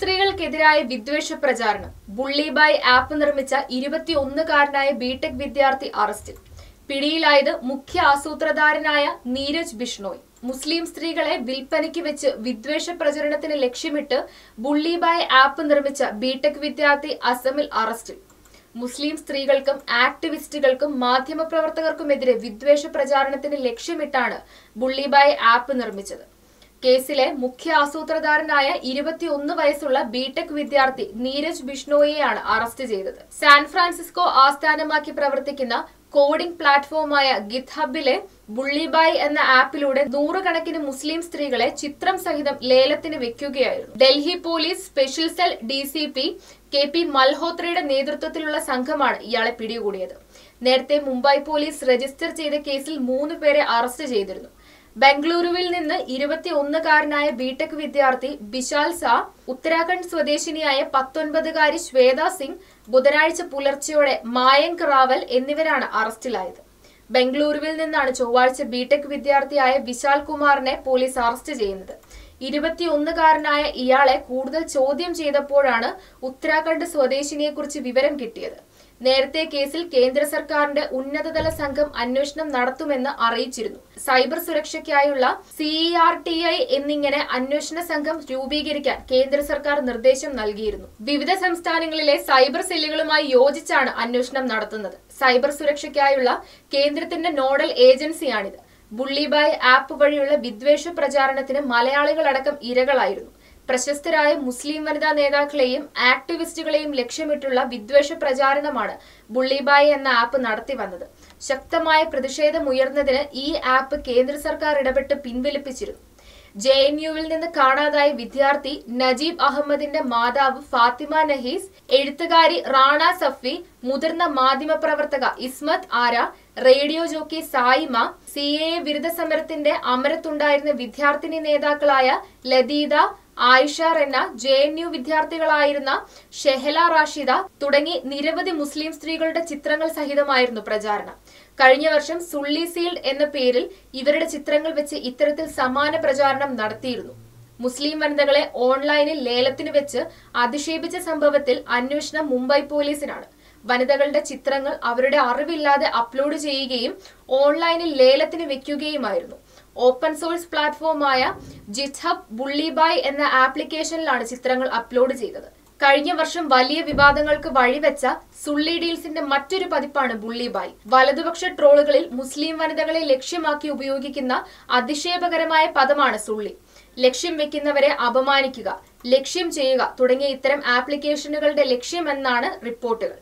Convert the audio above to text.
സ്ത്രീകൾക്കെതിരായ വിദ്വേഷ പ്രചാരണം ബുള്ളിബായ് ആപ്പ് നിർമ്മിച്ച ഇരുപത്തിയൊന്നുകാരനായ ബിടെക് വിദ്യാർത്ഥി അറസ്റ്റിൽ പിടിയിലായത് മുഖ്യ ആസൂത്രധാരനായ നീരജ് ബിഷ്ണോയ് മുസ്ലിം സ്ത്രീകളെ വിൽപ്പനയ്ക്ക് വെച്ച് വിദ്വേഷ പ്രചരണത്തിന് ലക്ഷ്യമിട്ട് ബുള്ളിബായ് ആപ്പ് നിർമ്മിച്ച ബിടെക് വിദ്യാർത്ഥി അസമിൽ അറസ്റ്റിൽ മുസ്ലിം സ്ത്രീകൾക്കും ആക്ടിവിസ്റ്റുകൾക്കും മാധ്യമപ്രവർത്തകർക്കുമെതിരെ വിദ്വേഷ പ്രചാരണത്തിന് ലക്ഷ്യമിട്ടാണ് ബുള്ളിബായ് ആപ്പ് നിർമ്മിച്ചത് കേസിലെ മുഖ്യ ആസൂത്രധാരനായ ഇരുപത്തിയൊന്ന് വയസ്സുള്ള ബിടെക് വിദ്യാർത്ഥി നീരജ് ബിഷ്ണോയെയാണ് അറസ്റ്റ് ചെയ്തത് സാൻ ഫ്രാൻസിസ്കോ ആസ്ഥാനമാക്കി പ്രവർത്തിക്കുന്ന കോഡിംഗ് പ്ലാറ്റ്ഫോമായ ഗിത് ഹബിലെ ബുള്ളിബായ് എന്ന ആപ്പിലൂടെ നൂറുകണക്കിന് മുസ്ലിം സ്ത്രീകളെ ചിത്രം സഹിതം ലേലത്തിന് വെക്കുകയായിരുന്നു Delhi police special cell D C P K P മൽഹോത്രയുടെ നേതൃത്വത്തിലുള്ള സംഘമാണ് ഇയാളെ പിടികൂടിയത് നേരത്തെ മുംബൈ പോലീസ് രജിസ്റ്റർ ചെയ്ത കേസിൽ മൂന്ന് പേരെ അറസ്റ്റ് ചെയ്തിരുന്നു ബംഗളൂരുവിൽ നിന്ന് ഇരുപത്തിയൊന്നുകാരനായ ബിടെക് വിദ്യാർത്ഥി ബിശാൽ സാ ഉത്തരാഖണ്ഡ് സ്വദേശിനിയായ പത്തൊൻപതുകാരി ശ്വേത സിംഗ് ബുധനാഴ്ച പുലർച്ചെയോടെ മായങ്ക് റാവൽ എന്നിവരാണ് അറസ്റ്റിലായത് ബംഗളൂരുവിൽ നിന്നാണ് ചൊവ്വാഴ്ച ബിടെക് വിദ്യാർത്ഥിയായ വിശാൽ കുമാറിനെ പോലീസ് അറസ്റ്റ് ചെയ്യുന്നത് ഇരുപത്തിയൊന്നുകാരനായ ഇയാളെ കൂടുതൽ ചോദ്യം ചെയ്തപ്പോഴാണ് ഉത്തരാഖണ്ഡ് സ്വദേശിനിയെക്കുറിച്ച് വിവരം കിട്ടിയത് നേരത്തെ കേസിൽ കേന്ദ്ര സർക്കാരിന്റെ ഉന്നതതല സംഘം അന്വേഷണം നടത്തുമെന്ന് അറിയിച്ചിരുന്നു സൈബർ സുരക്ഷയ്ക്കായുള്ള സിഇആർ ടി ഐ എന്നിങ്ങനെ അന്വേഷണ സംഘം രൂപീകരിക്കാൻ കേന്ദ്ര സർക്കാർ നിർദ്ദേശം നൽകിയിരുന്നു വിവിധ സംസ്ഥാനങ്ങളിലെ സൈബർ സെല്ലുകളുമായി യോജിച്ചാണ് അന്വേഷണം നടത്തുന്നത് സൈബർ സുരക്ഷയ്ക്കായുള്ള കേന്ദ്രത്തിന്റെ നോഡൽ ഏജൻസിയാണിത് ബുള്ളിബായ് ആപ്പ് വഴിയുള്ള വിദ്വേഷ പ്രചാരണത്തിന് മലയാളികളടക്കം ഇരകളായിരുന്നു പ്രശസ്തരായ മുസ്ലിം വനിതാ നേതാക്കളെയും ആക്ടിവിസ്റ്റുകളെയും ലക്ഷ്യമിട്ടുള്ള വിദ്വേഷ പ്രചാരണമാണ് ബുള്ളിബായ് എന്ന ആപ്പ് നടത്തി വന്നത് ശക്തമായ പ്രതിഷേധമുയർന്നതിന് ഈ ആപ്പ് കേന്ദ്ര സർക്കാർ ഇടപെട്ട് പിൻവലിപ്പിച്ചിരുന്നു ജെ എൻ യുവിൽ നിന്ന് കാണാതായ വിദ്യാർത്ഥി നജീബ് അഹമ്മദിന്റെ മാതാവ് ഫാത്തിമ നഹീസ് എഴുത്തുകാരി റാണ സഫി മുതിർന്ന മാധ്യമപ്രവർത്തക Ismat Ara radio jockey Saima C A വിരുദ്ധ സമരത്തിന്റെ അമരത്തുണ്ടായിരുന്ന വിദ്യാർത്ഥിനി നേതാക്കളായ Ladeeda Aysha Renna J N U വിദ്യാർത്ഥികളായിരുന്ന ഷെഹല റാഷിദ തുടങ്ങി നിരവധി മുസ്ലിം സ്ത്രീകളുടെ ചിത്രങ്ങൾ സഹിതമായിരുന്നു പ്രചാരണം കഴിഞ്ഞ വർഷം സുള്ളി സീൽഡ് എന്ന പേരിൽ ഇവരുടെ ചിത്രങ്ങൾ വെച്ച് ഇത്തരത്തിൽ സമാന പ്രചാരണം നടത്തിയിരുന്നു മുസ്ലിം വനിതകളെ ഓൺലൈനിൽ ലേലത്തിന് വെച്ച് അധിക്ഷേപിച്ച സംഭവത്തിൽ അന്വേഷണം മുംബൈ പോലീസിനാണ് വനിതകളുടെ ചിത്രങ്ങൾ അവരുടെ അറിവില്ലാതെ അപ്ലോഡ് ചെയ്യുകയും ഓൺലൈനിൽ ലേലത്തിന് വെക്കുകയുമായിരുന്നു ഓപ്പൺ സോഴ്സ് പ്ലാറ്റ്ഫോമായ ജിറ്റ്ഹബ് ബുള്ളിബായ് എന്ന ആപ്ലിക്കേഷനിലാണ് ചിത്രങ്ങൾ അപ്ലോഡ് ചെയ്തത് കഴിഞ്ഞ വർഷം വലിയ വിവാദങ്ങൾക്ക് വഴിവെച്ച സുള്ളി ഡീൽസിന്റെ മറ്റൊരു പതിപ്പാണ് ബുള്ളിബായ് വലതുപക്ഷ ട്രോളുകളിൽ മുസ്ലിം വനിതകളെ ലക്ഷ്യമാക്കി ഉപയോഗിക്കുന്ന അതിശയപകരമായ പദമാണ് സുള്ളി ലക്ഷ്യം വെക്കുന്നവരെ അപമാനിക്കുക ലക്ഷ്യം ചെയ്യുക തുടങ്ങിയ ഇത്തരം ആപ്ലിക്കേഷനുകളുടെ ലക്ഷ്യമെന്നാണ് റിപ്പോർട്ടുകൾ